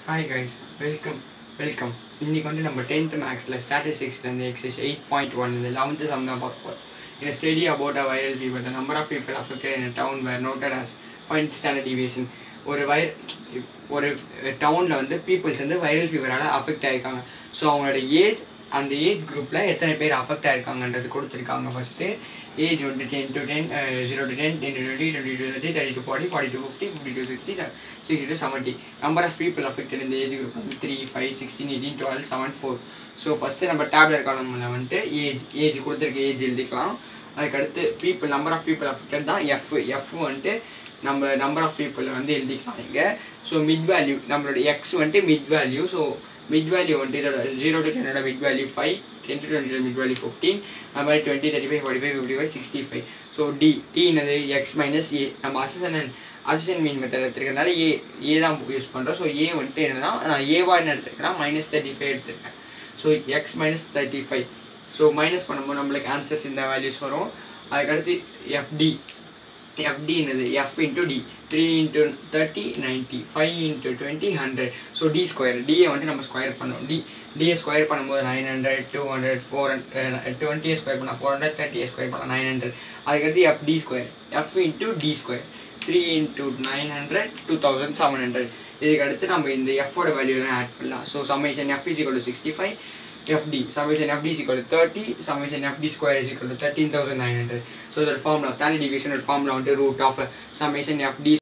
hi guys welcome welcome இன்னைக்கு வந்து நம்ம டென்த் மேக்ஸில் ஸ்டாட்டிஸ்டிக்ஸ்லேருந்து எக்ஸைஸ் எயிட் பாயிண்ட் ஒன் இந்த லெவன்த்து சம் தான் பார்க்க போகிறோம் in a study about a viral fever the number of people affected in a town were noted as point standard deviation ஒரு வை ஒரு டவுனில் வந்து பீப்புள்ஸ் வந்து வைரல் ஃபீவரால் அஃபெக்ட் ஆயிருக்காங்க ஸோ அவங்களோட ஏஜ் அந்த ஏஜ் குரூப்பில் எத்தனை பேர் அஃபெக்ட் ஆயிருக்காங்கன்றது கொடுத்துருக்காங்க ஃபஸ்ட்டு ஏஜ் வந்து ten to ten zero to ten ten to twenty twenty to thirty thirty to forty forty to fifty fifty to sixty sixty to seventy number of people affected இந்த age group வந்து three five sixteen eighteen twelve seven four so first நம்ம tablet காலமில் வந்துட்டு age age கொடுத்துருக்க age எழுதிக்கலாம் அதுக்கடுத்து people number of people affected தான் F F வந்துட்டு நம்ம நம்பர் ஆஃப் பீப்புள் வந்து எழுதிக்கலாம் இங்கே ஸோ மிட் வேல்யூ நம்மளோட எக்ஸ் வந்துட்டு mid value so mid value வந்துட்டு இதோட ஜீரோ டு டென்னோட mid value five ten to twenty mid value fifteen அது மாதிரி twenty thirty five forty five fifty five sixty five so D D என்னது X minus A நம்ம அசிசன் அசிசன் மீன் method எடுத்துருக்கனால ஏ ஏ தான் use பண்ணுறோம் ஸோ ஏ வந்துட்டு என்னன்னா நான் ஏவா என்ன எடுத்துருக்கேன்னா மைனஸ் தேர்ட்டி ஃபைவ் எடுத்திருக்கேன் so X minus thirty five so minus பண்ணும்போது நம்மளுக்கு ஆன்சர்ஸ் இந்த வேல்யூஸ் வரும் அதுக்கடுத்து எஃப்டி எஃப்டி என்னது F into D three into thirty ninety five into twenty hundred so D square டியை வந்துட்டு நம்ம ஸ்கொயர் பண்ணோம் டி டியை ஸ்கொயர் பண்ணும்போது nine hundred two hundred four hundred டுவெண்ட்டியை ஸ்கொயர் பண்ணால் ஃபோர் ஹண்ட்ரட் தேர்ட்டியை ஸ்கொயர் பண்ணால் நைன் ஹண்ட்ரட் அதுக்கடுத்து F D square F into D square three into nine hundred two thousand seven hundred இதுக்கு அடுத்து நம்ம இந்த எஃபோட வேல்யூலாம் ஆட் பண்ணலாம் so summation F is two sixty five FD summation FD is equal to 30 summation FD square is equal to 13900 so the formula standard deviation formula on the root of uh, summation FD